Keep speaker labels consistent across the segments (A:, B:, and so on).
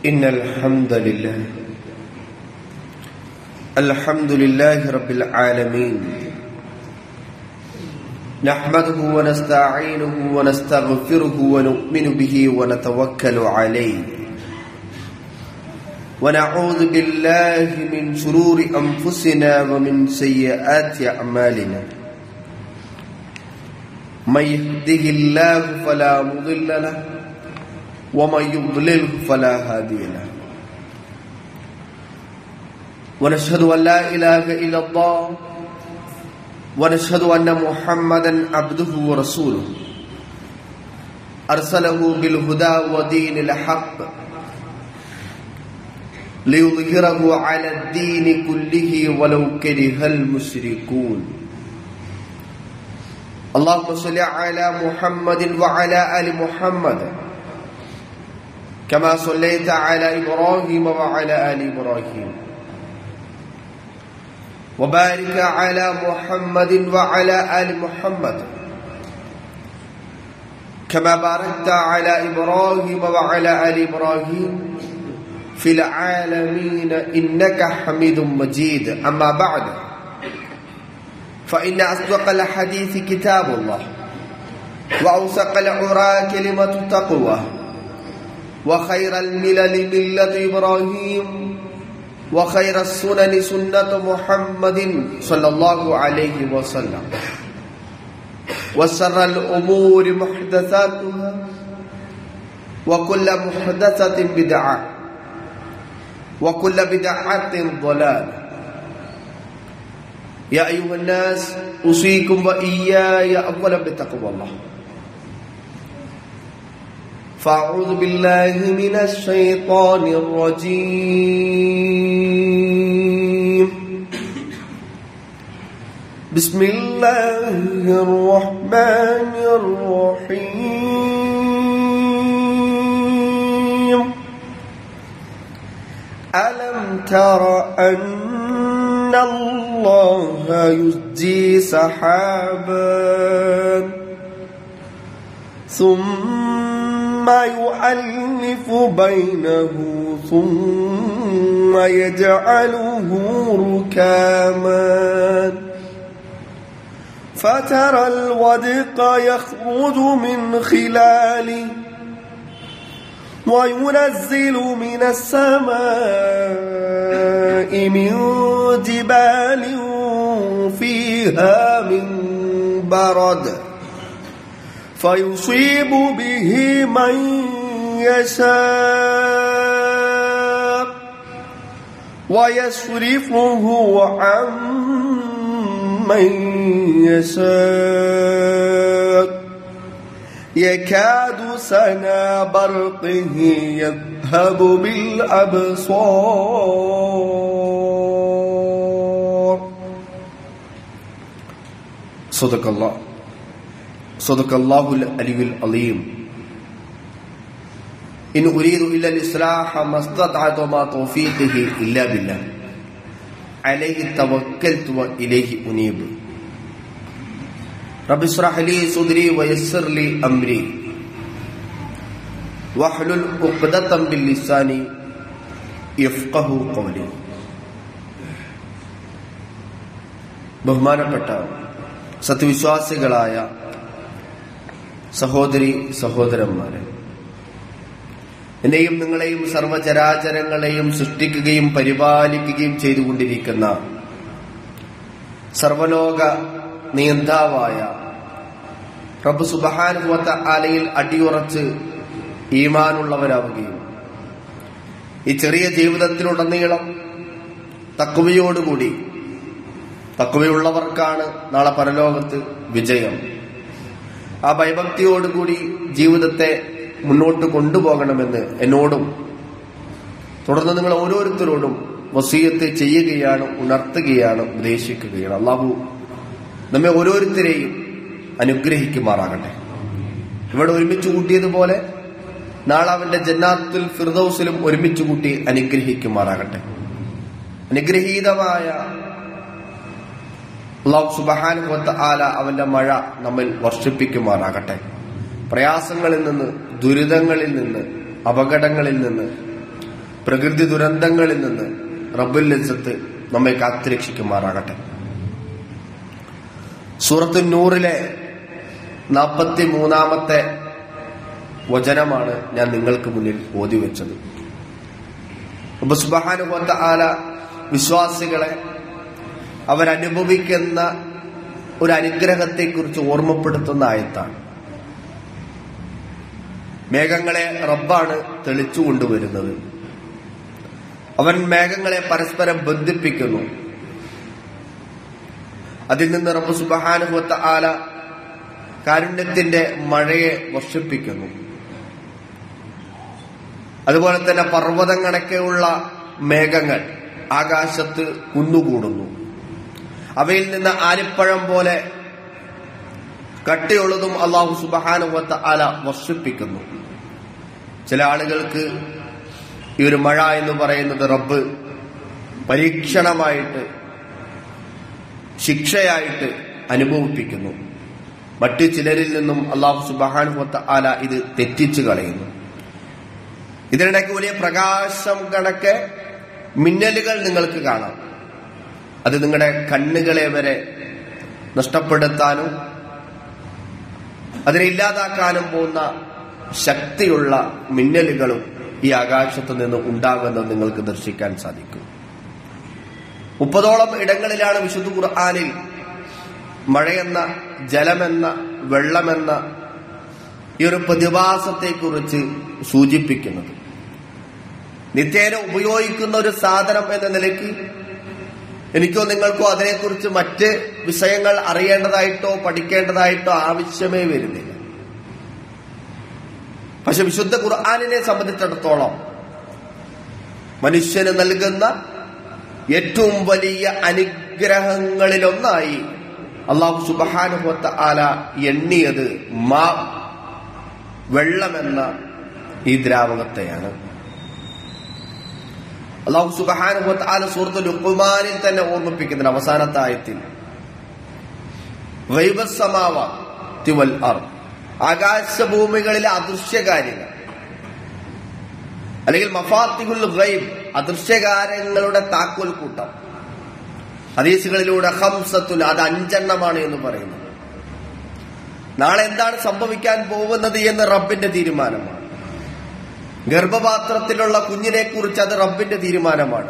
A: إن الحمد لله الحمد لله رب العالمين نحمده ونستعينه ونستغفره ونؤمن به ونتوكل عليه ونعوذ بالله من شرور أنفسنا ومن سيئات أعمالنا من يهده الله فلا مضل له ومن يضلله فلا هادي له ونشهد أن لا إله إلا الله ونشهد أن محمدا عبده ورسوله أرسله بالهدى ودين الحق ليظهره على الدين كله ولو كره المشركون اللهم صل على محمد وعلى آل محمد كما صليت على إبراهيم وعلى آل إبراهيم وبارك على محمد وعلى آل محمد كما باركت على إبراهيم وعلى آل إبراهيم في العالمين إنك حميد مجيد أما بعد فإن أصدق الحديث كتاب الله وأوثق العرى كلمة تقوى وخير الملل ملة إبراهيم وخير السنن سنة محمد صلى الله عليه وسلم وسر الأمور محدثاتها وكل محدثة بدعة وكل بدعة ضلالة يا أيها الناس أوصيكم وإياي أولا بتقوى الله فأعوذ بالله من الشيطان الرجيم بسم الله الرحمن الرحيم ألم تر أن الله يزجي سحابا ثم يؤلف بينه ثم يجعله ركاما فترى الودق يخرج من خلاله وينزل من السماء من جبال فيها من برد فيصيب به من يشاء ويصرفه عن من يشاء يكاد سنا برقه يذهب بالأبصار صدق الله صدق الله العلي العظيم إن أريد إلا الإصلاح ما استطعت وما توفيقه إلا بالله عليه توكلت وإليه أنيب رب اشرح لي صدري ويسر لي أمري واحلل عقدة باللسان يفقه قولي ബഹുമാനപ്പെട്ട സത്യവിശ്വാസികളായ സഹോദരി സഹോദരന്മാരെ എന്നെയും നിങ്ങളെയും സർവചരാചരങ്ങളെയും സൃഷ്ടിക്കുകയും പരിപാലിക്കുകയും ചെയ്തുകൊണ്ടിരിക്കുന്ന സർവലോക നിയന്താവായ പ്രഭു സുബഹാനുവത്ത ആലയിൽ അടിയുറച്ച് ഈമാനുള്ളവരാവുകയും ഈ ചെറിയ ജീവിതത്തിലുടനീളം തക്കുവയോടുകൂടി തക്കുവയുള്ളവർക്കാണ് നാളെ പരലോകത്ത് വിജയം ആ ഭയഭക്തിയോടുകൂടി ജീവിതത്തെ മുന്നോട്ട് കൊണ്ടുപോകണമെന്ന് എന്നോടും തുടർന്ന് നിങ്ങൾ ഓരോരുത്തരോടും വസീയത്ത് ചെയ്യുകയാണ് ഉണർത്തുകയാണ് ഉപദേശിക്കുകയാണ് അള്ളാഹു നമ്മെ ഓരോരുത്തരെയും അനുഗ്രഹിക്കുമാറാകട്ടെ ഇവിടെ ഒരുമിച്ച് കൂട്ടിയതുപോലെ നാളെ അവന്റെ ജന്നാത്തുൽ ഫിർദൌസിലും ഒരുമിച്ച് കൂട്ടി അനുഗ്രഹിക്കുമാറാകട്ടെ അനുഗ്രഹീതമായ അള്ളാഹു സുബഹാനുവത്ത ആല അവന്റെ മഴ നമ്മിൽ വർഷിപ്പിക്കുമാറാകട്ടെ പ്രയാസങ്ങളിൽ നിന്ന് ദുരിതങ്ങളിൽ നിന്ന് അപകടങ്ങളിൽ നിന്ന് പ്രകൃതി ദുരന്തങ്ങളിൽ നിന്ന് റബ്ബുൽ ഇസ്സത്ത് നമ്മെ കാത്തുരക്ഷിക്കുമാറാകട്ടെ സൂറത്തു നൂറിലെ നാൽപ്പത്തി മൂന്നാമത്തെ വചനമാണ് ഞാൻ നിങ്ങൾക്ക് മുന്നിൽ ഓതി വെച്ചത് അപ്പൊ സുബഹാനുഭവത്ത ആല വിശ്വാസികളെ അവരനുഭവിക്കുന്ന ഒരു അനുഗ്രഹത്തെക്കുറിച്ച് ഓർമ്മപ്പെടുത്തുന്ന ആയത്താണ് മേഘങ്ങളെ റബ്ബാണ് തെളിച്ചു കൊണ്ടുവരുന്നത് അവൻ മേഘങ്ങളെ പരസ്പരം ബന്ധിപ്പിക്കുന്നു അതിൽ നിന്ന് റബ്ബ് സുബഹാനുഭവത്ത ആല കാരുണ്യത്തിന്റെ മഴയെ വർഷിപ്പിക്കുന്നു അതുപോലെ തന്നെ പർവ്വതങ്ങളൊക്കെയുള്ള മേഘങ്ങൾ ആകാശത്ത് കുന്നുകൂടുന്നു അവയിൽ നിന്ന് ആലിപ്പഴം പോലെ കട്ടിയുള്ളതും അള്ളാഹു സുബഹാനുവത്ത ആല വർഷിപ്പിക്കുന്നു ചില ആളുകൾക്ക് ഈ ഒരു മഴ എന്ന് പറയുന്നത് റബ്ബ് പരീക്ഷണമായിട്ട് ശിക്ഷയായിട്ട് അനുഭവിപ്പിക്കുന്നു മറ്റു ചിലരിൽ നിന്നും അള്ളാഹു സുബഹാനുവത്ത ആല ഇത് തെറ്റിച്ചു കളയുന്നു ഇതിനിടയ്ക്ക് വലിയ പ്രകാശം കണക്കെ മിന്നലുകൾ നിങ്ങൾക്ക് കാണാം അത് നിങ്ങളുടെ കണ്ണുകളെ വരെ നഷ്ടപ്പെടുത്താനും അതിനെ ഇല്ലാതാക്കാനും പോകുന്ന ശക്തിയുള്ള മിന്നലുകളും ഈ ആകാശത്ത് നിന്ന് ഉണ്ടാകുന്നത് നിങ്ങൾക്ക് ദർശിക്കാൻ സാധിക്കും മുപ്പതോളം ഇടങ്ങളിലാണ് വിശുദ്ധ ഖുർആാനിൽ മഴയെന്ന ജലമെന്ന വെള്ളമെന്ന ഈ ഒരു പ്രതിഭാസത്തെക്കുറിച്ച് സൂചിപ്പിക്കുന്നത് നിത്യേന ഉപയോഗിക്കുന്ന ഒരു സാധനം എന്ന നിലയ്ക്ക് എനിക്കോ നിങ്ങൾക്കോ അതിനെക്കുറിച്ച് മറ്റ് വിഷയങ്ങൾ അറിയേണ്ടതായിട്ടോ പഠിക്കേണ്ടതായിട്ടോ ആവശ്യമേ വരുന്നില്ല പക്ഷെ വിശുദ്ധ ഖുർആാനിനെ സംബന്ധിച്ചിടത്തോളം മനുഷ്യന് നൽകുന്ന ഏറ്റവും വലിയ അനുഗ്രഹങ്ങളിലൊന്നായി അള്ളാഹു സുബഹാനുഭവത്ത ആല എണ്ണിയത് മാ വെള്ളമെന്ന ഈ ദ്രാവകത്തെയാണ് അള്ളാഹു സുബഹാനുഭവത്ത് ആല സുഹൃത്ത് ലുക്കുമാനിൽ തന്നെ ഓർമ്മിപ്പിക്കുന്നുണ്ട് അവസാനത്തെ ആയത്തിൽ വൈവസമാവ തിവൽ അർ ആകാശഭൂമികളിലെ അദൃശ്യ കാര്യങ്ങൾ അല്ലെങ്കിൽ മഫാത്തിഹുൽ ഗൈബ് അദൃശ്യകാര്യങ്ങളുടെ താക്കോൽ കൂട്ടം ഹദീസുകളിലൂടെ ഹംസത്തുൽ അത് അഞ്ചെണ്ണമാണ് എന്ന് പറയുന്നത് നാളെ എന്താണ് സംഭവിക്കാൻ പോകുന്നത് എന്ന് റബ്ബിന്റെ തീരുമാനമാണ് ഗർഭപാത്രത്തിലുള്ള കുഞ്ഞിനെ കുറിച്ച് അത് റബ്ബിന്റെ തീരുമാനമാണ്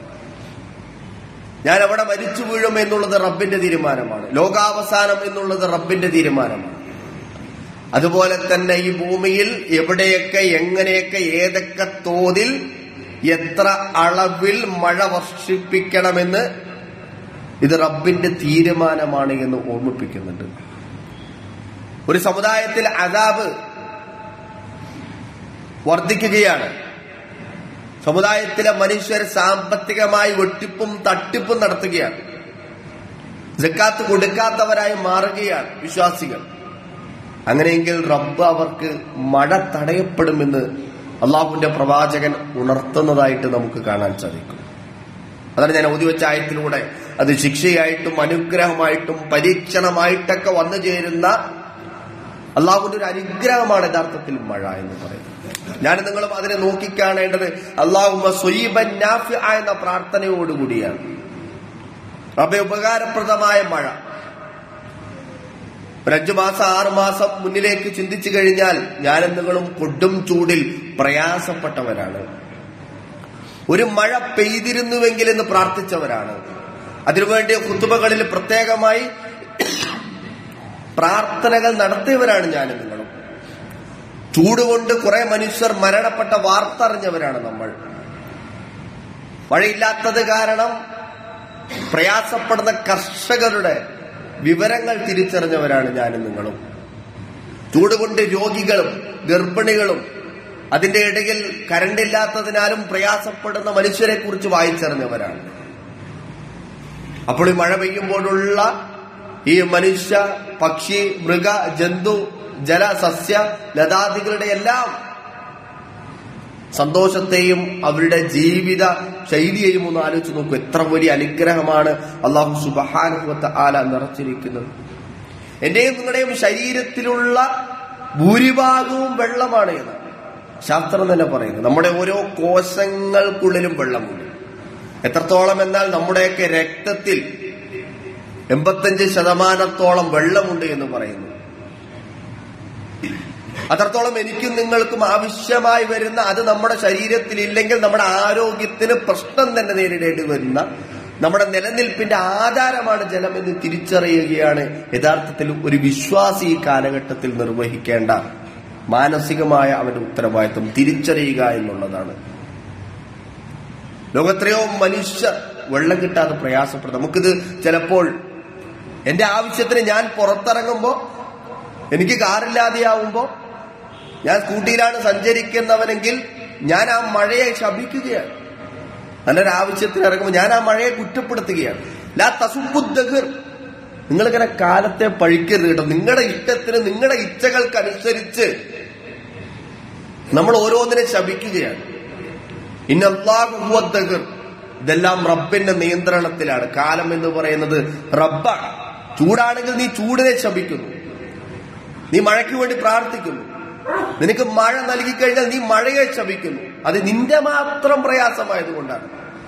A: ഞാൻ അവിടെ മരിച്ചു വീഴും എന്നുള്ളത് റബ്ബിന്റെ തീരുമാനമാണ് ലോകാവസാനം എന്നുള്ളത് റബ്ബിന്റെ തീരുമാനമാണ് അതുപോലെ തന്നെ ഈ ഭൂമിയിൽ എവിടെയൊക്കെ എങ്ങനെയൊക്കെ ഏതൊക്കെ തോതിൽ എത്ര അളവിൽ മഴ വർഷിപ്പിക്കണമെന്ന് ഇത് റബ്ബിന്റെ തീരുമാനമാണ് എന്ന് ഓർമ്മിപ്പിക്കുന്നുണ്ട് ഒരു സമുദായത്തിൽ അതാബ് വർദ്ധിക്കുകയാണ് സമുദായത്തിലെ മനുഷ്യർ സാമ്പത്തികമായി വെട്ടിപ്പും തട്ടിപ്പും നടത്തുകയാണ് ജക്കാത്ത് കൊടുക്കാത്തവരായി മാറുകയാണ് വിശ്വാസികൾ അങ്ങനെയെങ്കിൽ റബ്ബ് അവർക്ക് മഴ തടയപ്പെടുമെന്ന് അള്ളാഹുവിന്റെ പ്രവാചകൻ ഉണർത്തുന്നതായിട്ട് നമുക്ക് കാണാൻ സാധിക്കും അതാണ് ഞാൻ ഓതി വെച്ച ആയത്തിലൂടെ അത് ശിക്ഷയായിട്ടും അനുഗ്രഹമായിട്ടും പരീക്ഷണമായിട്ടൊക്കെ വന്നു ചേരുന്ന അള്ളാഹുവിന്റെ ഒരു അനുഗ്രഹമാണ് യഥാർത്ഥത്തിൽ മഴ എന്ന് പറയുന്നത് ഞാൻ നിങ്ങളും അതിനെ നോക്കിക്കാണേണ്ടത് അള്ളാഹുമ സ്വീബൻ നാഫി എന്ന പ്രാർത്ഥനയോടുകൂടിയാണ് റബ്ബെ ഉപകാരപ്രദമായ മഴ ഒരു അഞ്ചു മാസം ആറു മാസം മുന്നിലേക്ക് ചിന്തിച്ചു കഴിഞ്ഞാൽ ഞാനും നിങ്ങളും കൊടും ചൂടിൽ പ്രയാസപ്പെട്ടവരാണ് ഒരു മഴ പെയ്തിരുന്നുവെങ്കിൽ എന്ന് പ്രാർത്ഥിച്ചവരാണ് അതിനുവേണ്ടി കുത്തുബകളിൽ പ്രത്യേകമായി പ്രാർത്ഥനകൾ നടത്തിയവരാണ് ഞാനും നിങ്ങളും ചൂടുകൊണ്ട് കുറെ മനുഷ്യർ മരണപ്പെട്ട വാർത്ത അറിഞ്ഞവരാണ് നമ്മൾ മഴയില്ലാത്തത് കാരണം പ്രയാസപ്പെടുന്ന കർഷകരുടെ വിവരങ്ങൾ തിരിച്ചറിഞ്ഞവരാണ് ഞാനും നിങ്ങളും ചൂടുകൊണ്ട് രോഗികളും ഗർഭിണികളും അതിന്റെ ഇടയിൽ കരണ്ടില്ലാത്തതിനാലും പ്രയാസപ്പെടുന്ന മനുഷ്യരെ കുറിച്ച് വായിച്ചറിഞ്ഞവരാണ് അപ്പോൾ ഈ മഴ പെയ്യുമ്പോഴുള്ള ഈ മനുഷ്യ പക്ഷി മൃഗ ജന്തു ജല സസ്യ ലതാദികളുടെ എല്ലാം സന്തോഷത്തെയും അവരുടെ ജീവിത ശൈലിയെയും ഒന്ന് ആലോചിച്ച് നോക്കൂ എത്ര വലിയ അനുഗ്രഹമാണ് അള്ളാഹു സുബഹാനുഭവത്തെ ആല നിറച്ചിരിക്കുന്നത് എന്റെയും നിങ്ങളുടെയും ശരീരത്തിലുള്ള ഭൂരിഭാഗവും വെള്ളമാണ് എന്ന് ശാസ്ത്രം തന്നെ പറയുന്നത് നമ്മുടെ ഓരോ കോശങ്ങൾക്കുള്ളിലും വെള്ളമുണ്ട് എത്രത്തോളം എന്നാൽ നമ്മുടെയൊക്കെ രക്തത്തിൽ എൺപത്തഞ്ച് ശതമാനത്തോളം വെള്ളമുണ്ട് എന്ന് പറയുന്നു അത്രത്തോളം എനിക്കും നിങ്ങൾക്കും ആവശ്യമായി വരുന്ന അത് നമ്മുടെ ശരീരത്തിൽ ഇല്ലെങ്കിൽ നമ്മുടെ ആരോഗ്യത്തിന് പ്രശ്നം തന്നെ നേരിടേണ്ടി വരുന്ന നമ്മുടെ നിലനിൽപ്പിന്റെ ആധാരമാണ് ജലം എന്ന് തിരിച്ചറിയുകയാണ് യഥാർത്ഥത്തിൽ ഒരു വിശ്വാസി ഈ കാലഘട്ടത്തിൽ നിർവഹിക്കേണ്ട മാനസികമായ അവന്റെ ഉത്തരവാദിത്വം തിരിച്ചറിയുക എന്നുള്ളതാണ് ലോകത്രയോ മനുഷ്യർ വെള്ളം കിട്ടാതെ പ്രയാസപ്പെടും നമുക്കിത് ചിലപ്പോൾ എന്റെ ആവശ്യത്തിന് ഞാൻ പുറത്തിറങ്ങുമ്പോ എനിക്ക് കാറില്ലാതെയാവുമ്പോ ഞാൻ സ്കൂട്ടിയിലാണ് സഞ്ചരിക്കുന്നവനെങ്കിൽ ഞാൻ ആ മഴയെ ശപിക്കുകയാണ് നല്ലൊരു ആവശ്യത്തിന് ഇറങ്ങുമ്പോൾ ഞാൻ ആ മഴയെ കുറ്റപ്പെടുത്തുകയാണ് ലാ തസുബുദ്ദഹിർ നിങ്ങളിങ്ങനെ കാലത്തെ പഴിക്കരുത് കേട്ടോ നിങ്ങളുടെ ഇഷ്ടത്തിന് നിങ്ങളുടെ ഇച്ഛകൾക്കനുസരിച്ച് നമ്മൾ ഓരോന്നിനെ ശപിക്കുകയാണ് ഇന്നല്ലാഹുവദ്ദഹിർ ഇതെല്ലാം റബ്ബിന്റെ നിയന്ത്രണത്തിലാണ് കാലം എന്ന് പറയുന്നത് റബ്ബാണ് ചൂടാണെങ്കിൽ നീ ചൂടിനെ ശപിക്കുന്നു നീ മഴയ്ക്ക് വേണ്ടി പ്രാർത്ഥിക്കുന്നു നിനക്ക് മഴ നൽകി കഴിഞ്ഞാൽ നീ മഴയെ ശപിക്കുന്നു അത് നിന്റെ മാത്രം പ്രയാസമായതുകൊണ്ടാണ്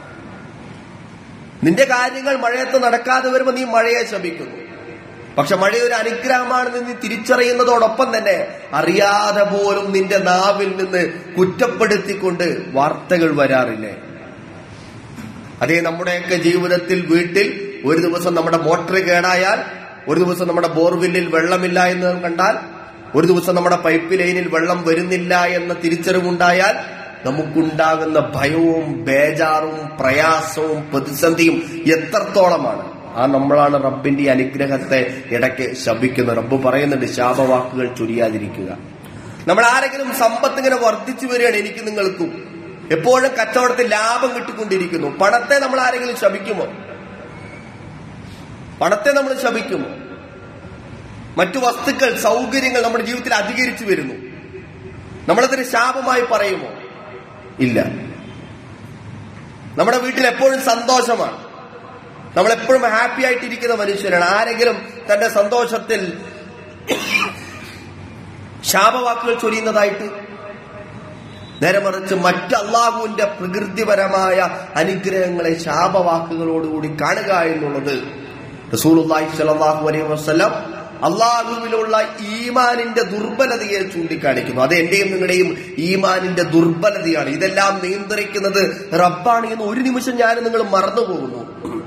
A: നിന്റെ കാര്യങ്ങൾ മഴയത്ത് നടക്കാതെ വരുമ്പോൾ നീ മഴയെ ശപിക്കുന്നു പക്ഷെ മഴ ഒരു അനുഗ്രഹമാണെന്ന് നീ തിരിച്ചറിയുന്നതോടൊപ്പം തന്നെ അറിയാതെ പോലും നിന്റെ നാവിൽ നിന്ന് കുറ്റപ്പെടുത്തിക്കൊണ്ട് വാർത്തകൾ വരാറില്ലേ അതേ നമ്മുടെയൊക്കെ ജീവിതത്തിൽ വീട്ടിൽ ഒരു ദിവസം നമ്മുടെ മോട്ടർ കേടായാൽ ഒരു ദിവസം നമ്മുടെ ബോർവില്ലിൽ വെള്ളമില്ല എന്ന് കണ്ടാൽ ഒരു ദിവസം നമ്മുടെ പൈപ്പ് ലൈനിൽ വെള്ളം വരുന്നില്ല എന്ന തിരിച്ചറിവുണ്ടായാൽ നമുക്കുണ്ടാകുന്ന ഭയവും ബേജാറും പ്രയാസവും പ്രതിസന്ധിയും എത്രത്തോളമാണ് ആ നമ്മളാണ് റബ്ബിന്റെ ഈ അനുഗ്രഹത്തെ ഇടയ്ക്ക് ശപിക്കുന്നത് റബ്ബ് പറയുന്നുണ്ട് ശാപവാക്കുകൾ ചൊരിയാതിരിക്കുക നമ്മൾ ആരെങ്കിലും സമ്പത്ത് ഇങ്ങനെ വർദ്ധിച്ചു വരികയാണ് എനിക്ക് നിങ്ങൾക്കും എപ്പോഴും കച്ചവടത്തിൽ ലാഭം കിട്ടിക്കൊണ്ടിരിക്കുന്നു പണത്തെ നമ്മൾ ആരെങ്കിലും ശപിക്കുമോ പണത്തെ നമ്മൾ ശപിക്കുമോ മറ്റു വസ്തുക്കൾ സൗകര്യങ്ങൾ നമ്മുടെ ജീവിതത്തിൽ അധികരിച്ചു വരുന്നു നമ്മളതിന് ശാപമായി പറയുമോ ഇല്ല നമ്മുടെ വീട്ടിൽ എപ്പോഴും സന്തോഷമാണ് നമ്മൾ എപ്പോഴും ഹാപ്പി ആയിട്ടിരിക്കുന്ന മനുഷ്യരാണ് ആരെങ്കിലും തന്റെ സന്തോഷത്തിൽ ശാപവാക്കുകൾ ചൊരിയുന്നതായിട്ട് നേരെ മറിച്ച് മറ്റ് അള്ളാഹുവിന്റെ പ്രകൃതിപരമായ അനുഗ്രഹങ്ങളെ ശാപവാക്കുകളോടുകൂടി കാണുക എന്നുള്ളത് റസൂലുള്ളാഹി സ്വല്ലല്ലാഹു അലൈഹി വസല്ലം അള്ളാഹുവിലുള്ള ഈമാനിന്റെ ദുർബലതയെ ചൂണ്ടിക്കാണിക്കുന്നു അത് എന്റെയും നിങ്ങളുടെയും ഈമാനിന്റെ ദുർബലതയാണ് ഇതെല്ലാം നിയന്ത്രിക്കുന്നത് റബ്ബാണ് എന്ന് ഒരു നിമിഷം ഞാൻ നിങ്ങൾ മറന്നു പോകുന്നു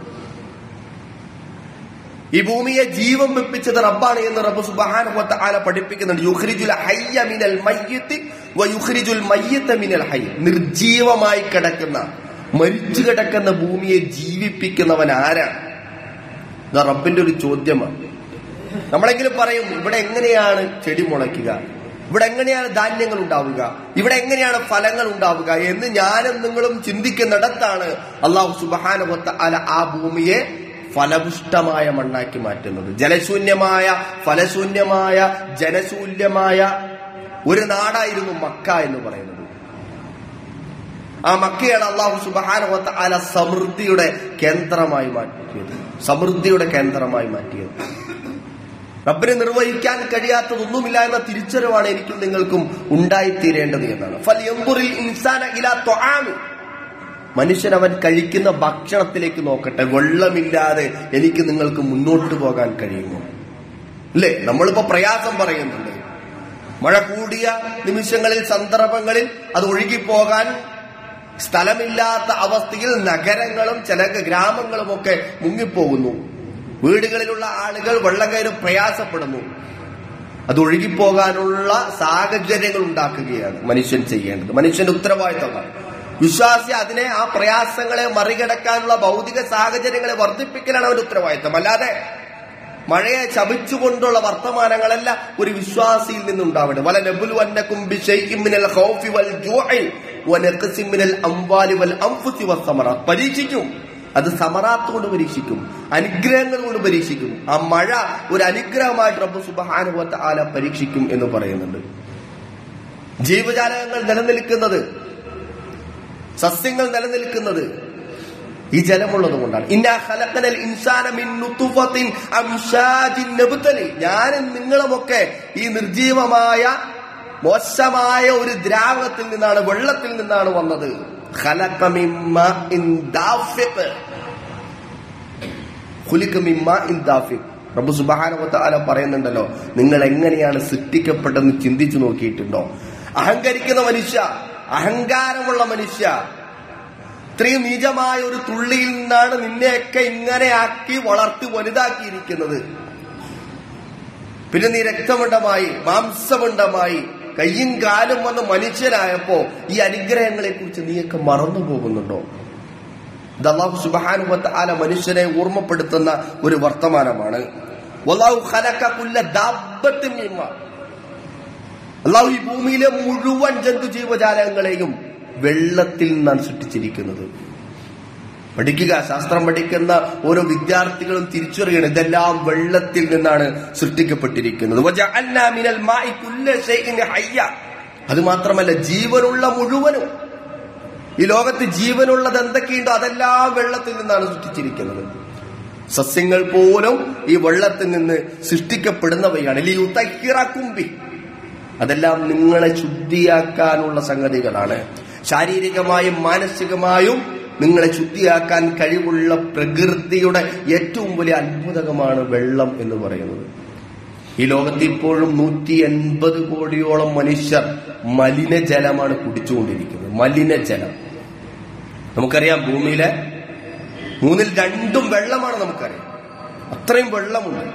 A: ഈ ഭൂമിയെ ജീവൻ വെപ്പിച്ചത് റബ്ബാണ് എന്ന് റബ്ബ് സുബ്ഹാനഹു വതആല പഠിപ്പിക്കുന്നുണ്ട് യുഖ്രിജുൽ ഹയ്യ മിനൽ മയ്യിത്ത് വ യുഖ്രിജുൽ മയ്യിത്ത മിനൽ ഹയ്യ നിർജീവമായി കിടക്കുന്ന മരിച്ചു കിടക്കുന്ന ഭൂമിയെ ജീവിപ്പിക്കുന്നവൻ ആരാണ് ഇത് റബ്ബിന്റെ ഒരു ചോദ്യമാണ് നമ്മളെങ്കിലും പറയും ഇവിടെ എങ്ങനെയാണ് ചെടി മുളയ്ക്കുക ഇവിടെ എങ്ങനെയാണ് ധാന്യങ്ങൾ ഉണ്ടാവുക ഇവിടെ എങ്ങനെയാണ് ഫലങ്ങൾ ഉണ്ടാവുക എന്ന് ഞാനും നിങ്ങളും ചിന്തിക്കുന്നിടത്താണ് അള്ളാഹു സുബാനുഭത്ത അല ആ ഭൂമിയെ ഫലപുഷ്ടമായ മണ്ണാക്കി മാറ്റുന്നത് ജലശൂന്യമായ ഫലശൂന്യമായ ജനശൂന്യമായ ഒരു നാടായിരുന്നു മക്ക എന്ന് പറയുന്നത് ആ മക്കയാണ് അള്ളാഹു സുബാനുഭത്ത അല സമൃദ്ധിയുടെ കേന്ദ്രമായി മാറ്റിയത് സമൃദ്ധിയുടെ കേന്ദ്രമായി മാറ്റിയത് റബ്ബിനെ നിർവഹിക്കാൻ കഴിയാത്തതൊന്നുമില്ല എന്ന തിരിച്ചറിവാണ് എനിക്കും നിങ്ങൾക്കും ഉണ്ടായിത്തീരേണ്ടത് എന്നാണ് ഫൽ യൻദുറിൽ ഇൻസാന ഇലാ ത്വആമി. മനുഷ്യൻ അവൻ കഴിക്കുന്ന ഭക്ഷണത്തിലേക്ക് നോക്കട്ടെ വെള്ളമില്ലാതെ എനിക്ക് നിങ്ങൾക്ക് മുന്നോട്ട് പോകാൻ കഴിയുമോ അല്ലേ നമ്മളിപ്പോ പ്രയാസം പറയുന്നുണ്ട് മഴ കൂടിയ നിമിഷങ്ങളിൽ സന്ദർഭങ്ങളിൽ അത് ഒഴുകിപ്പോകാൻ സ്ഥലമില്ലാത്ത അവസ്ഥയിൽ നഗരങ്ങളും ചില ഗ്രാമങ്ങളും ഒക്കെ മുങ്ങിപ്പോകുന്നു വീടുകളിലുള്ള ആളുകൾ വെള്ളം കയറി പ്രയാസപ്പെടുന്നു അത് ഒഴുകിപ്പോകാനുള്ള സാഹചര്യങ്ങൾ ഉണ്ടാക്കുകയാണ് മനുഷ്യൻ ചെയ്യേണ്ടത് മനുഷ്യന്റെ ഉത്തരവാദിത്തമാണ് വിശ്വാസി അതിനെ ആ പ്രയാസങ്ങളെ മറികടക്കാനുള്ള ഭൗതിക സാഹചര്യങ്ങളെ വർദ്ധിപ്പിക്കലാണ് അവന്റെ ഉത്തരവാദിത്തം അല്ലാതെ മഴയെ ശപിച്ചുകൊണ്ടുള്ള വർത്തമാനങ്ങളല്ല ഒരു വിശ്വാസിയിൽ നിന്നുണ്ടാവേണ്ടത് വല നബുലു അന്നക്കും ബിശൈഇൻ മിനൽ ഖൗഫി വൽ ജൂഇ വനഖസിൻ മിനൽ അംവാലി വൽ അൻഫുസി വസ്സമറാത്ത് പരീക്ഷിക്കും അത് സമറാത്ത് കൊണ്ട് പരീക്ഷിക്കും അനുഗ്രഹങ്ങൾ കൊണ്ട് പരീക്ഷിക്കും ആ മഴ ഒരു അനുഗ്രഹമായിട്ട് റബ്ബ് സുബ്ഹാനഹു വ തആല പരീക്ഷിക്കും എന്ന് പറയുന്നുണ്ട് ജീവജാലകങ്ങൾ നിലനിൽക്കുന്നത് സസ്യങ്ങൾ നിലനിൽക്കുന്നത് ഈ ജലമുള്ളത് കൊണ്ടാണ് ഇന്നാ ഖലഖനൽ ഇൻസാന മിൻ നുത്ഫത്തിൻ അംശാജിൻ നബ്തലി ഞാൻ നിങ്ങളുമൊക്കെ ഈ നിർജീവമായ മോശമായ ഒരു ദ്രാവകത്തിൽ നിന്നാണ് വെള്ളത്തിൽ നിന്നാണ് വന്നത് ഖലഖ മിൻ മാഇൻ ദാഫിഖ്. ഖുലിഖ മിൻ മാഇൻ ദാഫിഖ്. റബ്ബ് സുബ്ഹാനഹു വ തആല പറയുന്നുണ്ടല്ലോ നിങ്ങൾ എങ്ങനെയാണ് സൃഷ്ടിക്കപ്പെട്ടെന്ന് ചിന്തിച്ചു നോക്കിയിട്ടുണ്ടോ അഹങ്കരിക്കുന്ന മനുഷ്യ അഹങ്കാരമുള്ള മനുഷ്യ ഇത്രയും നീചമായ ഒരു തുള്ളിയിൽ നിന്നാണ് നിന്നെയൊക്കെ ഇങ്ങനെ ആക്കി വളർത്തി വലുതാക്കിയിരിക്കുന്നത് പിന്നെ നീ രക്തമുണ്ടമായി മാംസമുണ്ടമായി കയ്യും കാലും വന്ന് മനുഷ്യനായപ്പോ ഈ അനുഗ്രഹങ്ങളെ കുറിച്ച് നീയൊക്കെ മറന്നു പോകുന്നുണ്ടോ ഇത് അള്ളാഹു സുബാനുവത്ത് ആല മനുഷ്യനെ ഓർമ്മപ്പെടുത്തുന്ന ഒരു വർത്തമാനമാണ് വല്ലാഹു ഖലഖ കുല്ല ദാബ്ബത്തിൻ മിമ്മ. അള്ളാഹു ഈ ഭൂമിയിലെ മുഴുവൻ ജന്തു ജീവജാലങ്ങളെയും വെള്ളത്തിൽ നിന്നാണ് സൃഷ്ടിച്ചിരിക്കുന്നത് പഠിക്കുക ശാസ്ത്രം പഠിക്കുന്ന ഓരോ വിദ്യാർത്ഥികളും തിരിച്ചറിയണം ഇതെല്ലാം വെള്ളത്തിൽ നിന്നാണ് സൃഷ്ടിക്കപ്പെട്ടിരിക്കുന്നത് വജഅൽനാ മിനൽ മാഇ കുല്ല ശൈഇൻ ഹയ്യ. അത് മാത്രമല്ല ജീവനുള്ള മുഴുവനും ഈ ലോകത്ത് ജീവനുള്ളത് എന്തൊക്കെയുണ്ടോ അതെല്ലാം വെള്ളത്തിൽ നിന്നാണ് സൃഷ്ടിച്ചിരിക്കുന്നത് സസ്യങ്ങൾ പോലും ഈ വെള്ളത്തിൽ നിന്ന് സൃഷ്ടിക്കപ്പെടുന്നവയാണ് ലിയുതഹിറകുംബി. അതെല്ലാം നിങ്ങളെ ശുദ്ധിയാക്കാനുള്ള സംഗതികളാണ് ശാരീരികമായും മാനസികമായും നിങ്ങളെ ശുദ്ധിയാക്കാൻ കഴിവുള്ള പ്രകൃതിയുടെ ഏറ്റവും വലിയ അത്ഭുതകമാണ് വെള്ളം എന്ന് പറയുന്നത് ഈ ലോകത്ത് ഇപ്പോഴും നൂറ്റി എൺപത് കോടിയോളം മനുഷ്യർ മലിനജലമാണ് കുടിച്ചുകൊണ്ടിരിക്കുന്നത് മലിനജലം നമുക്കറിയാം ഭൂമിയിലെ മൂന്നിൽ രണ്ടും വെള്ളമാണ് നമുക്കറിയാം അത്രയും വെള്ളമുണ്ട്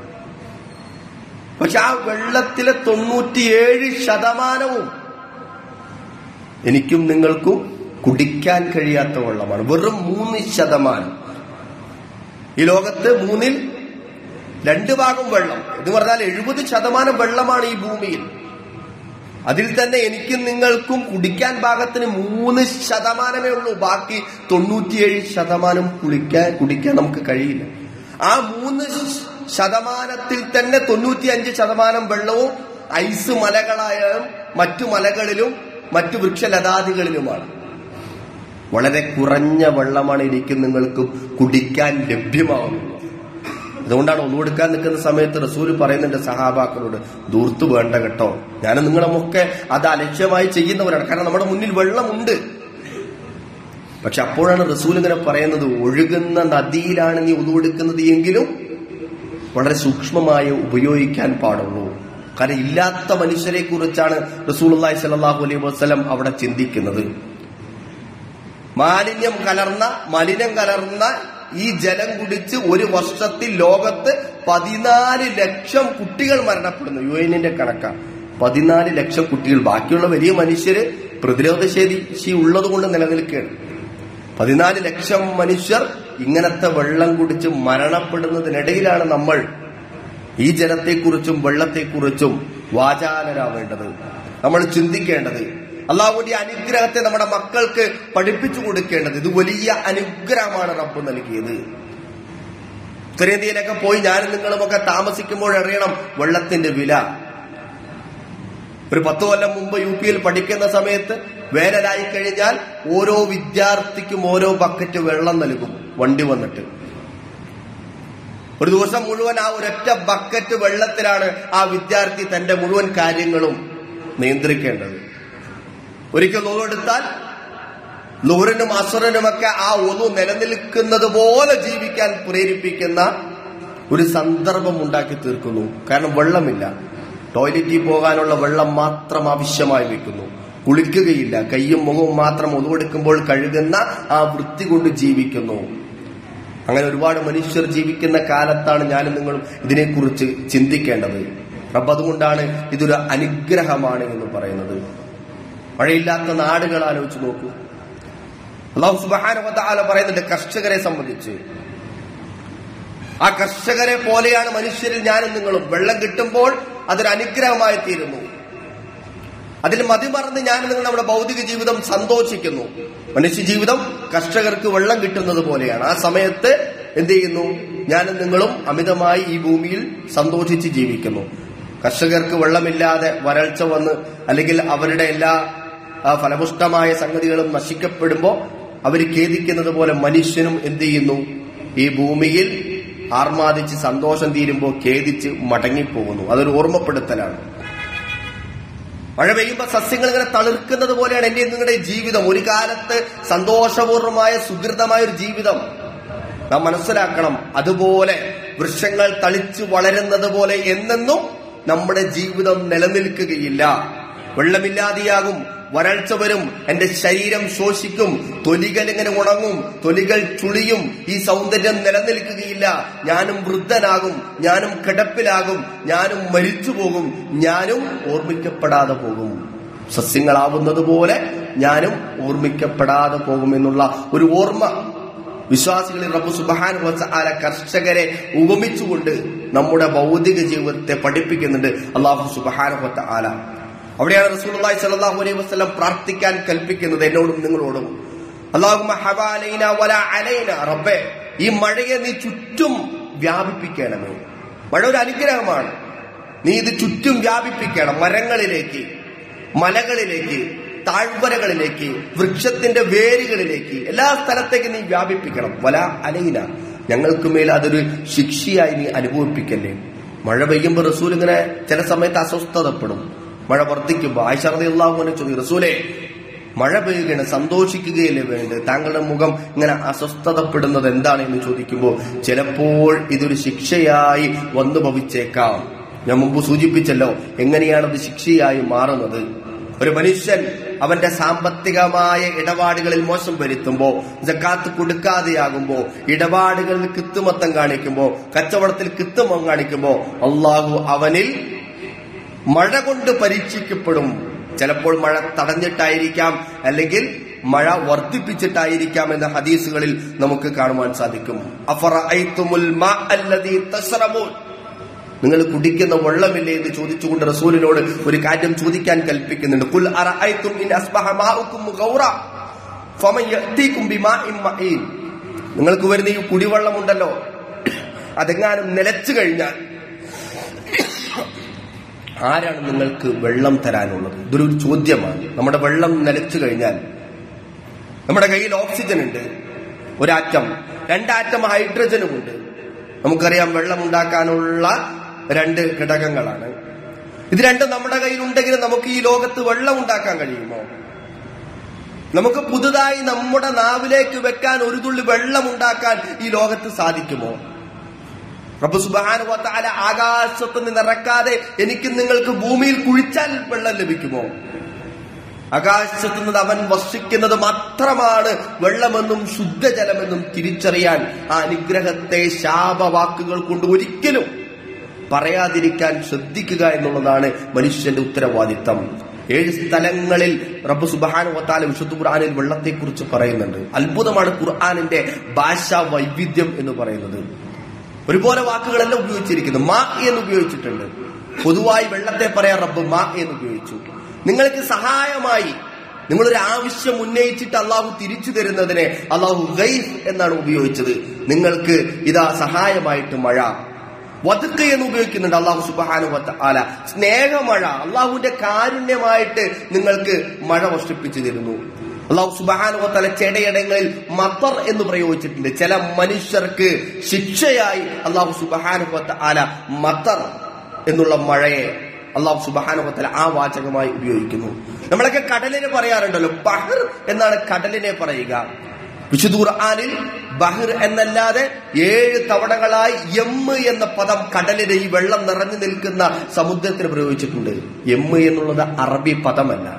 A: പക്ഷെ ആ വെള്ളത്തിലെ തൊണ്ണൂറ്റിയേഴ് ശതമാനവും എനിക്കും നിങ്ങൾക്കും കുടിക്കാൻ കഴിയാത്ത വെള്ളമാണ് വെറും മൂന്ന് ശതമാനം ഈ ലോകത്ത് മൂന്നിൽ രണ്ട് ഭാഗം വെള്ളം എന്ന് പറഞ്ഞാൽ എഴുപത് ശതമാനം വെള്ളമാണ് ഈ ഭൂമിയിൽ അതിൽ തന്നെ എനിക്കും നിങ്ങൾക്കും കുടിക്കാൻ പാകത്തിന് മൂന്ന് ശതമാനമേ ഉള്ളൂ ബാക്കി തൊണ്ണൂറ്റിയേഴ് ശതമാനം കുളിക്കാൻ കുടിക്കാൻ നമുക്ക് കഴിയില്ല ആ മൂന്ന് ശതമാനത്തിൽ തന്നെ തൊണ്ണൂറ്റിയഞ്ച് ശതമാനം വെള്ളവും ഐസ് മലകളായും മറ്റു മലകളിലും മറ്റു വൃക്ഷലതാദികളിലുമാണ് വളരെ കുറഞ്ഞ വെള്ളമാണ് എനിക്കും നിങ്ങൾക്കും കുടിക്കാൻ ലഭ്യമാവുന്നത് അതുകൊണ്ടാണ് ഒന്നുകൊടുക്കാൻ നിൽക്കുന്ന സമയത്ത് റസൂൽ പറയുന്നുണ്ട് സഹാബാക്കളോട് ദൂർത്ത് വേണ്ട കേട്ടോ ഞാൻ നിങ്ങളുമൊക്കെ അത് അലക്ഷ്യമായി ചെയ്യുന്നവരാണ് കാരണം നമ്മുടെ മുന്നിൽ വെള്ളമുണ്ട് പക്ഷെ അപ്പോഴാണ് റസൂൽ ഇങ്ങനെ പറയുന്നത് ഒഴുകുന്ന നദിയിലാണ് നീ ഒന്നുകൊടുക്കുന്നത് എങ്കിലും വളരെ സൂക്ഷ്മമായി ഉപയോഗിക്കാൻ പാടുള്ളൂ കാരണം ഇല്ലാത്ത മനുഷ്യരെ കുറിച്ചാണ് റസൂൽ അള്ളാഹി സലാഹു അലൈഹി വസ്ലം അവിടെ ചിന്തിക്കുന്നത് മാലിന്യം കലർന്ന മലിനം കലർന്ന ഈ ജലം കുടിച്ച് ഒരു വർഷത്തിൽ ലോകത്ത് പതിനാല് ലക്ഷം കുട്ടികൾ മരണപ്പെടുന്നു യു എന്നിന്റെ കണക്കാണ് പതിനാല് ലക്ഷം കുട്ടികൾ ബാക്കിയുള്ള വലിയ മനുഷ്യര് പ്രതിരോധ ശേഷി ഉള്ളത് കൊണ്ട് നിലനിൽക്കുകയാണ് പതിനാല് ലക്ഷം മനുഷ്യർ ഇങ്ങനത്തെ വെള്ളം കുടിച്ച് മരണപ്പെടുന്നതിനിടയിലാണ് നമ്മൾ ഈ ജലത്തെക്കുറിച്ചും വെള്ളത്തെക്കുറിച്ചും വാചാലരാവേണ്ടത് നമ്മൾ ചിന്തിക്കേണ്ടത് അള്ളാഹുവിന്റെ അനുഗ്രഹത്തെ നമ്മുടെ മക്കൾക്ക് പഠിപ്പിച്ചു കൊടുക്കേണ്ടത് ഇത് വലിയ അനുഗ്രഹമാണ് റബ്ബ് നൽകിയത് ഉത്തരേന്ത്യയിലൊക്കെ പോയി ഞാനും നിങ്ങളുമൊക്കെ താമസിക്കുമ്പോൾ അറിയണം വെള്ളത്തിന്റെ വില ഒരു പത്ത് കൊല്ലം മുമ്പ് യു പിയിൽ പഠിക്കുന്ന സമയത്ത് വേനലായി കഴിഞ്ഞാൽ ഓരോ വിദ്യാർത്ഥിക്കും ഓരോ ബക്കറ്റ് വെള്ളം നൽകും വണ്ടി വന്നിട്ട് ഒരു ദിവസം മുഴുവൻ ആ ഒരൊറ്റ ബക്കറ്റ് വെള്ളത്തിലാണ് ആ വിദ്യാർത്ഥി തന്റെ മുഴുവൻ കാര്യങ്ങളും നിയന്ത്രിക്കേണ്ടത് ഒരിക്കൽ ഒന്നെടുത്താൽ ലൂറിനും അസുറിനുമൊക്കെ ആ ഒന്നു നിലനിൽക്കുന്നത് പോലെ ജീവിക്കാൻ പ്രേരിപ്പിക്കുന്ന ഒരു സന്ദർഭം ഉണ്ടാക്കി തീർക്കുന്നു കാരണം വെള്ളമില്ല ടോയ്ലറ്റിൽ പോകാനുള്ള വെള്ളം മാത്രം ആവശ്യമായി വെക്കുന്നു കുളിക്കുകയില്ല കയ്യും മുഖവും മാത്രം ഒതുവെടുക്കുമ്പോൾ കഴുകുന്ന ആ വൃത്തി കൊണ്ട് ജീവിക്കുന്നു അങ്ങനെ ഒരുപാട് മനുഷ്യർ ജീവിക്കുന്ന കാലത്താണ് ഞാനും നിങ്ങളും ഇതിനെക്കുറിച്ച് ചിന്തിക്കേണ്ടത് റബ്ബ് അതുകൊണ്ടാണ് ഇതൊരു അനുഗ്രഹമാണ് എന്ന് പറയുന്നത് മഴയില്ലാത്ത നാടുകൾ ആലോചിച്ച് നോക്കൂ അള്ളാഹു സുബാനുവല പറയുന്നുണ്ട് കർഷകരെ സംബന്ധിച്ച് ആ കർഷകരെ പോലെയാണ് മനുഷ്യരിൽ ഞാനും നിങ്ങളും വെള്ളം കിട്ടുമ്പോൾ അതൊരു അനുഗ്രഹമായി തീരുന്നു അതിൽ മതിമറന്ന് ഞാൻ നിങ്ങൾ നമ്മുടെ ഭൗതിക ജീവിതം സന്തോഷിക്കുന്നു മനുഷ്യ ജീവിതം കർഷകർക്ക് വെള്ളം കിട്ടുന്നത് പോലെയാണ് ആ സമയത്ത് എന്ത് ചെയ്യുന്നു ഞാനും നിങ്ങളും അമിതമായി ഈ ഭൂമിയിൽ സന്തോഷിച്ച് ജീവിക്കുന്നു കർഷകർക്ക് വെള്ളമില്ലാതെ വരൾച്ച വന്ന് അല്ലെങ്കിൽ അവരുടെ എല്ലാ ആ, ഫലപുഷ്ടമായ സംഗതികളും നശിക്കപ്പെടുമ്പോൾ അവർ ഖേദിക്കുന്നത് പോലെ മനുഷ്യനും എന്ത് ചെയ്യുന്നു ഈ ഭൂമിയിൽ ആർമാദിച്ച് സന്തോഷം തീരുമ്പോൾ ഖേദിച്ച് മടങ്ങിപ്പോകുന്നു അതൊരു ഓർമ്മപ്പെടുത്തലാണ് മഴ പെയ്യുമ്പോൾ സസ്യങ്ങൾ ഇങ്ങനെ തളിർക്കുന്നത് പോലെയാണ് എന്റെ നിങ്ങളുടെ ജീവിതം ഒരു കാലത്ത് സന്തോഷപൂർണമായ സുഹൃതമായ ഒരു ജീവിതം നാം മനസ്സിലാക്കണം അതുപോലെ വൃക്ഷങ്ങൾ തളിച്ചു വളരുന്നത് പോലെ എന്നെന്നും നമ്മുടെ ജീവിതം നിലനിൽക്കുകയില്ല വെള്ളമില്ലാതെയാകും വരൾച്ച വരും എന്റെ ശരീരം ശോഷിക്കും തൊലികൾ ഇങ്ങനെ ഉണങ്ങും തൊലികൾ ചുളിയും ഈ സൗന്ദര്യം നിലനിൽക്കുകയില്ല ഞാനും വൃദ്ധനാകും ഞാനും കിടപ്പിലാകും ഞാനും മരിച്ചു പോകും ഞാനും ഓർമ്മിക്കപ്പെടാതെ പോകും സസ്യങ്ങളാവുന്നത് പോലെ ഞാനും ഓർമ്മിക്കപ്പെടാതെ പോകുമെന്നുള്ള ഒരു ഓർമ്മ വിശ്വാസികളിൽ റബ്ബു സുബാൻ ആല കർഷകരെ ഉപമിച്ചുകൊണ്ട് നമ്മുടെ ഭൗതിക ജീവിതത്തെ പഠിപ്പിക്കുന്നുണ്ട് അള്ളാഹു സുബാന ആല അവിടെയാണ് റസൂലുള്ളാഹി സ്വല്ലല്ലാഹു അലൈഹി വസല്ലം പ്രാർത്ഥിക്കാൻ കൽപ്പിക്കുന്നത് എന്നോടും നിങ്ങളോടും അല്ലാഹുമ്മ ഹവാലൈന വല അലൈന റബ്ബേ ഈ മഴയെ നീ ചുറ്റും വ്യാപിപ്പിക്കണമേ മഴ ഒരു അനുഗ്രഹമാണ് നീ ഇത് ചുറ്റും വ്യാപിപ്പിക്കണം മരങ്ങളിലേക്ക് മലകളിലേക്ക് താഴ്വരകളിലേക്ക് വൃക്ഷത്തിന്റെ വേരുകളിലേക്ക് എല്ലാ സ്ഥലത്തേക്ക് നീ വ്യാപിപ്പിക്കണം വല അലൈന ഞങ്ങൾക്ക് മേൽ അതൊരു ശിക്ഷയായി നീ അനുഭവിപ്പിക്കല്ലേ മഴ പെയ്യുമ്പോൾ റസൂൽ ഇങ്ങനെ ചില സമയത്ത് അസ്വസ്ഥതപ്പെടും മഴ വർദ്ധിക്കുമ്പോൾ ആയിഷറിയാഹുവിനെ ചോദിക്കും റസൂലെ മഴ പെയ്യുകയാണ് സന്തോഷിക്കുകയല്ലേ വേണ്ടത് താങ്കളുടെ മുഖം ഇങ്ങനെ അസ്വസ്ഥതപ്പെടുന്നത് എന്താണ് എന്ന് ചോദിക്കുമ്പോൾ ചിലപ്പോൾ ഇതൊരു ശിക്ഷയായി വന്നു ഭവിച്ചേക്കാം ഞാൻ മുമ്പ് സൂചിപ്പിച്ചല്ലോ എങ്ങനെയാണത് ശിക്ഷയായി മാറുന്നത് ഒരു മനുഷ്യൻ അവന്റെ സാമ്പത്തികമായ ഇടപാടുകളിൽ മോശം വരുത്തുമ്പോ ജക്കാത്ത് കൊടുക്കാതെയാകുമ്പോ ഇടപാടുകളിൽ കൃത്രിമത്വം കാണിക്കുമ്പോ കച്ചവടത്തിൽ കൃത്രിമം കാണിക്കുമ്പോ അള്ളാഹു അവനിൽ മഴ കൊണ്ട് പരീക്ഷിക്കപ്പെടും ചിലപ്പോൾ മഴ തടഞ്ഞിട്ടായിരിക്കാം അല്ലെങ്കിൽ മഴ വർദ്ധിപ്പിച്ചിട്ടായിരിക്കാം എന്ന ഹദീസുകളിൽ നമുക്ക് കാണുവാൻ സാധിക്കും അഫറഅയ്തുമുൽ മാ അല്ലദീ തശ്റബൂൻ നിങ്ങൾ കുടിക്കുന്ന വെള്ളമില്ലേ എന്ന് ചോദിച്ചുകൊണ്ട് റസൂലിനോട് ഒരു കാര്യം ചോദിക്കാൻ കൽപ്പിക്കുന്നുണ്ട് കുൽ അറഅയ്തും ഇൻ അസ്ബഹ മാഉക്കും ഗൗറ ഫമൻ യഅതീകും ബിമാഇൻ മഈൻ നിങ്ങൾക്ക് വരുന്ന ഈ കുടിവെള്ളമുണ്ടല്ലോ അതെങ്ങാനും നിലച്ചു കഴിഞ്ഞാൽ ആരാണ് നിങ്ങൾക്ക് വെള്ളം തരാനുള്ളത് ഇതൊരു ചോദ്യമാണ് നമ്മുടെ വെള്ളം നിലച്ചു കഴിഞ്ഞാൽ നമ്മുടെ കയ്യിൽ ഓക്സിജൻ ഉണ്ട് ഒരാറ്റം രണ്ടാറ്റം ഹൈഡ്രജനും ഉണ്ട് നമുക്കറിയാം വെള്ളം ഉണ്ടാക്കാനുള്ള രണ്ട് ഘടകങ്ങളാണ് ഇത് രണ്ടും നമ്മുടെ കയ്യിൽ ഉണ്ടെങ്കിൽ നമുക്ക് ഈ ലോകത്ത് വെള്ളം ഉണ്ടാക്കാൻ കഴിയുമോ നമുക്ക് പുതുതായി നമ്മുടെ നാവിലേക്ക് വെക്കാൻ ഒരു തുള്ളി വെള്ളം ഉണ്ടാക്കാൻ ഈ ലോകത്ത് സാധിക്കുമോ റബ്ബ് സുബാനുവത്താല ആകാശത്ത് നിന്ന് ഇറക്കാതെ എനിക്ക് നിങ്ങൾക്ക് ഭൂമിയിൽ കുഴിച്ചാൽ വെള്ളം ലഭിക്കുമോ ആകാശത്ത് നിന്ന് അവൻ വർഷിക്കുന്നത് മാത്രമാണ് വെള്ളമെന്നും ശുദ്ധജലമെന്നും തിരിച്ചറിയാൻ ആ അനുഗ്രഹത്തെ ശാപവാക്കുകൾ കൊണ്ട് ഒരിക്കലും പറയാതിരിക്കാൻ ശ്രദ്ധിക്കുക എന്നുള്ളതാണ് മനുഷ്യന്റെ ഉത്തരവാദിത്തം ഏഴ് സ്ഥലങ്ങളിൽ റബ്ബ് സുബാനു വത്താല വിശുദ്ധ ഖുർആാനിൽ വെള്ളത്തെക്കുറിച്ച് പറയുന്നുണ്ട് അത്ഭുതമാണ് ഖുർആാനിന്റെ ഭാഷാ വൈവിധ്യം എന്ന് പറയുന്നത് ഒരുപോലെ വാക്കുകളെല്ലാം ഉപയോഗിച്ചിരിക്കുന്നു മാ എന്ന് ഉപയോഗിച്ചിട്ടുണ്ട് പൊതുവായി വെള്ളത്തെ പറയാൻ റബ്ബ് മാ എന്ന് ഉപയോഗിച്ചു നിങ്ങൾക്ക് സഹായമായി നിങ്ങളൊരു ആവശ്യം ഉന്നയിച്ചിട്ട് അള്ളാഹു തിരിച്ചു തരുന്നതിനെ അള്ളാഹു ഗൈഫ് എന്നാണ് ഉപയോഗിച്ചത് നിങ്ങൾക്ക് ഇതാ സഹായമായിട്ട് മഴ വതുക്ക് എന്ന് ഉപയോഗിക്കുന്നുണ്ട് അള്ളാഹു സുബാനുവത്ത ആല സ്നേഹമഴ അള്ളാഹുവിന്റെ കാരുണ്യമായിട്ട് നിങ്ങൾക്ക് മഴ വർഷിപ്പിച്ചു തരുന്നു അള്ളാഹു സുബാനുവത്തല ചിലയിടങ്ങളിൽ മത്തർ എന്ന് പ്രയോഗിച്ചിട്ടുണ്ട് ചില മനുഷ്യർക്ക് ശിക്ഷയായി അള്ളാഹു സുബാനുവത്ത ആല മത്തർ എന്നുള്ള മഴയെ അള്ളാഹു സുബാനുവത്തല ആ വാചകമായി ഉപയോഗിക്കുന്നു നമ്മളൊക്കെ കടലിനെ പറയാറുണ്ടല്ലോ ബഹർ എന്നാണ് കടലിനെ പറയുക വിശുദ്ധ ഖുർആനിൽ ബഹർ എന്നല്ലാതെ ഏഴ് തവണകളായി എമ്മ് എന്ന പദം കടലിലെ ഈ വെള്ളം നിറഞ്ഞു നിൽക്കുന്ന സമുദ്രത്തിന് പ്രയോഗിച്ചിട്ടുണ്ട് എമ്മ് എന്നുള്ളത് അറബി പദമല്ല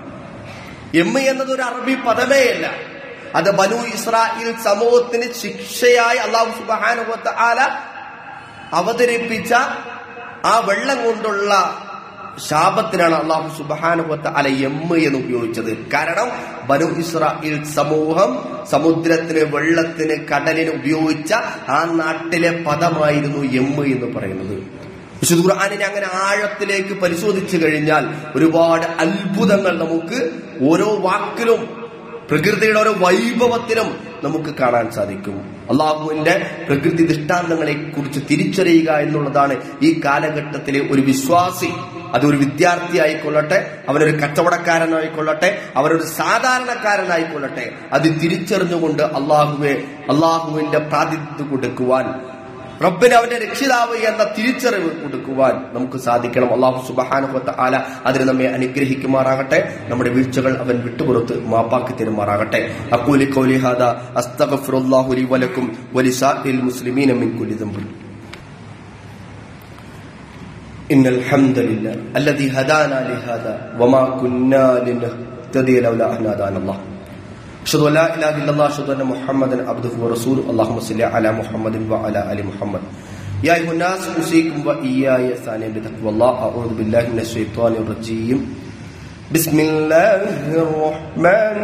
A: എമ്മ് എന്നത് ഒരു അറബി പദമേയല്ല അത് ബനു ഇസ്രായേൽ സമൂഹത്തിന് ശിക്ഷയായി അള്ളാഹു സുബാനുവത്ത ആല അവതരിപ്പിച്ച ആ വെള്ളം കൊണ്ടുള്ള ശാപത്തിനാണ് അള്ളാഹു സുബാനുവത്ത അല എമ്മ് എന്ന് ഉപയോഗിച്ചത് കാരണം ബനു ഇസ്രായേൽ സമൂഹം സമുദ്രത്തിന് വെള്ളത്തിന് കടലിന് ഉപയോഗിച്ച ആ നാട്ടിലെ പദമായിരുന്നു എമ്മ് എന്ന് പറയുന്നത് വിശുദ്ധ ഖുർആാനിനെ അങ്ങനെ ആഴത്തിലേക്ക് പരിശോധിച്ചു കഴിഞ്ഞാൽ ഒരുപാട് അത്ഭുതങ്ങൾ നമുക്ക് ഓരോ വാക്കിലും പ്രകൃതിയുടെ ഓരോ വൈഭവത്തിലും നമുക്ക് കാണാൻ സാധിക്കും അള്ളാഹുവിന്റെ പ്രകൃതി ദൃഷ്ടാന്തങ്ങളെ കുറിച്ച് തിരിച്ചറിയുക എന്നുള്ളതാണ് ഈ കാലഘട്ടത്തിലെ ഒരു വിശ്വാസി അതൊരു വിദ്യാർത്ഥി ആയിക്കൊള്ളട്ടെ അവനൊരു കച്ചവടക്കാരനായിക്കൊള്ളട്ടെ അവരൊരു സാധാരണക്കാരനായിക്കൊള്ളട്ടെ അത് തിരിച്ചറിഞ്ഞുകൊണ്ട് അള്ളാഹുവെ അള്ളാഹുവിന്റെ പ്രാതിനിധ്യം കൊടുക്കുവാൻ റബ്ബിന് അവന്റെ രക്ഷിതാവ് എന്ന തിരിച്ചറിവ് കൊടുക്കുവാൻ നമുക്ക് സാധിക്കണം അള്ളാഹു സുബഹാനുഭവത്ത ആല അതിന് നമ്മെ അനുഗ്രഹിക്കുമാറാകട്ടെ നമ്മുടെ വീഴ്ചകൾ അവൻ വിട്ടുപുറത്ത് മാപ്പാക്കി തരുമാറാകട്ടെ അക്കൂലി കൗലിഹാദ അസ്തഗഫിറുല്ലാഹു ലി വലക്കും വലിസാഇൽ മുസ്ലിമീന മിൻ കുല്ലി ദംബിൻ إن الحمد لله الذي هدانا لهذا وما كنا لنهتدي لولا أن هدانا الله أشهد أن لا إله إلا الله أشهد أن محمدا عبده ورسوله اللهم صل على محمد وعلى آل محمد يا أيها الناس أوصيكم وإياي ثانيا بتقوى الله أعوذ بالله من الشيطان الرجيم بسم الله الرحمن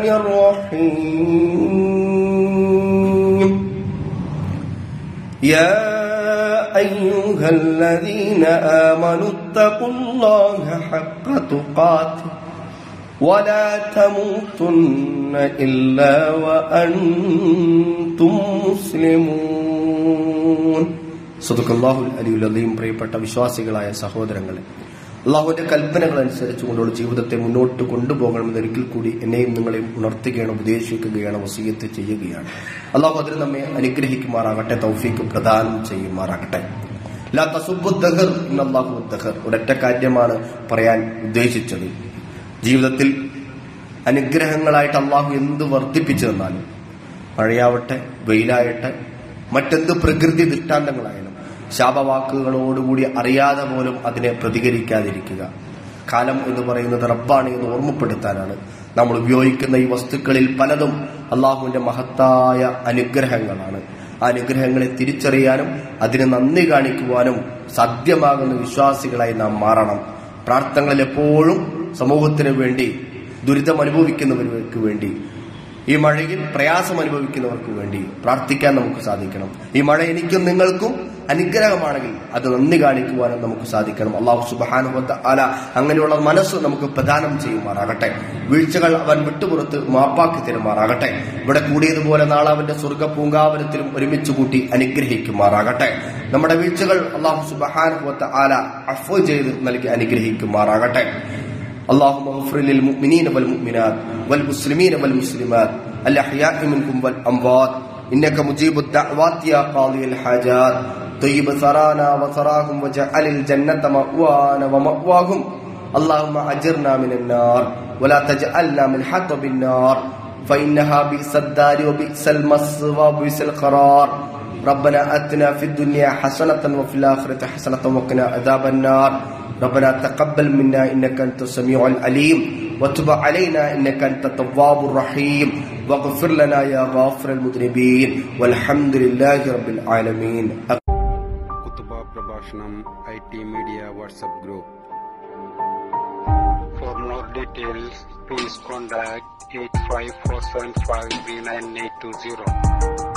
A: الرحيم يا أيها الذين آمنوا اتقوا الله حق تقاته ولا تموتن إلا وأنتم مسلمون صدق الله العلي العظيم പ്രിയപ്പെട്ട വിശ്വാസികളായ സഹോദരങ്ങളെ അള്ളാഹുവിന്റെ കൽപ്പനകൾ അനുസരിച്ചുകൊണ്ടുള്ള ജീവിതത്തെ മുന്നോട്ട് കൊണ്ടുപോകണമെന്ന് ഒരിക്കൽ കൂടി എന്നെയും നിങ്ങളെയും ഉണർത്തുകയാണ് ഉപദേശിക്കുകയാണ് വസീയത്ത് ചെയ്യുകയാണ് അള്ളാഹു അതിന് നമ്മെ അനുഗ്രഹിക്കുമാറാകട്ടെ തൗഫീക്ക് പ്രദാനം ചെയ്യുമാറാകട്ടെ ലാ തസുബുദ്ദഹർ ഇന്നല്ലാഹു ഉദ്ദഹർ ഒരൊറ്റ കാര്യമാണ് പറയാൻ ഉദ്ദേശിച്ചത് ജീവിതത്തിൽ അനുഗ്രഹങ്ങളായിട്ട് അള്ളാഹു എന്ത് വർദ്ധിപ്പിച്ചു തന്നാലും മഴയാവട്ടെ വെയിലാവട്ടെ മറ്റെന്ത് പ്രകൃതി ദൃഷ്ടാന്തങ്ങളായാലും ശാപവാക്കുകളോടുകൂടി അറിയാതെ പോലും അതിനെ പ്രതികരിക്കാതിരിക്കുക കാലം എന്ന് പറയുന്നത് റബ്ബാണ് എന്ന് ഓർമ്മപ്പെടുത്താനാണ് നമ്മൾ ഉപയോഗിക്കുന്ന ഈ വസ്തുക്കളിൽ പലതും അള്ളാഹുവിന്റെ മഹത്തായ അനുഗ്രഹങ്ങളാണ് ആ അനുഗ്രഹങ്ങളെ തിരിച്ചറിയാനും അതിന് നന്ദി കാണിക്കുവാനും സാധ്യമാകുന്ന വിശ്വാസികളായി നാം മാറണം പ്രാർത്ഥനകളിൽ എപ്പോഴും സമൂഹത്തിന് വേണ്ടി ദുരിതം അനുഭവിക്കുന്നവർക്ക് വേണ്ടി ഈ മഴയിൽ പ്രയാസം അനുഭവിക്കുന്നവർക്ക് വേണ്ടി പ്രാർത്ഥിക്കാൻ നമുക്ക് സാധിക്കണം ഈ മഴ എനിക്കും നിങ്ങൾക്കും അനുഗ്രഹമാണെങ്കിൽ അത് നന്ദി കാണിക്കുവാനും നമുക്ക് സാധിക്കണം അള്ളാഹു സുബാനുബദ്ധ ആല അങ്ങനെയുള്ള മനസ്സ് നമുക്ക് പ്രദാനം ചെയ്യുമാറാകട്ടെ വീഴ്ചകൾ അവൻ വിട്ടുപുറത്ത് മാപ്പാക്കി തരുമാറാകട്ടെ ഇവിടെ കൂടിയതുപോലെ നാളെ അവന്റെ സ്വർഗ പൂങ്കാവനത്തിലും ഒരുമിച്ച് കൂട്ടി അനുഗ്രഹിക്കുമാറാകട്ടെ നമ്മുടെ വീഴ്ചകൾ അള്ളാഹു സുബാനുബദ്ധ ആല അഫോ ചെയ്ത് നൽകി അനുഗ്രഹിക്കുമാറാകട്ടെ اللهم اغفر للمؤمنين والمؤمنات والمسلمين والمسلمات الأحياء منكم والأموات إنك مجيب الدعوات يا قاضي الحاجات طيب ثرانا وثراهم وجعل الجنة مأوانا ومأواهم اللهم أجرنا من النار ولا تجعلنا من حطب النار فإنها بئس الدار وبئس المصوى وبئس القرار ربنا أتنا في الدنيا حسنة وفي الآخرة حسنة وقنا عذاب النار ربنا تقبل منا إنك أنت السميع العليم وتب علينا إنك أنت التواب الرحيم واغفر لنا يا غافر المذنبين والحمد لله رب العالمين
B: കുത്തുബ പ്രഭാഷണം I T media WhatsApp group
C: For more details, please contact 854753980.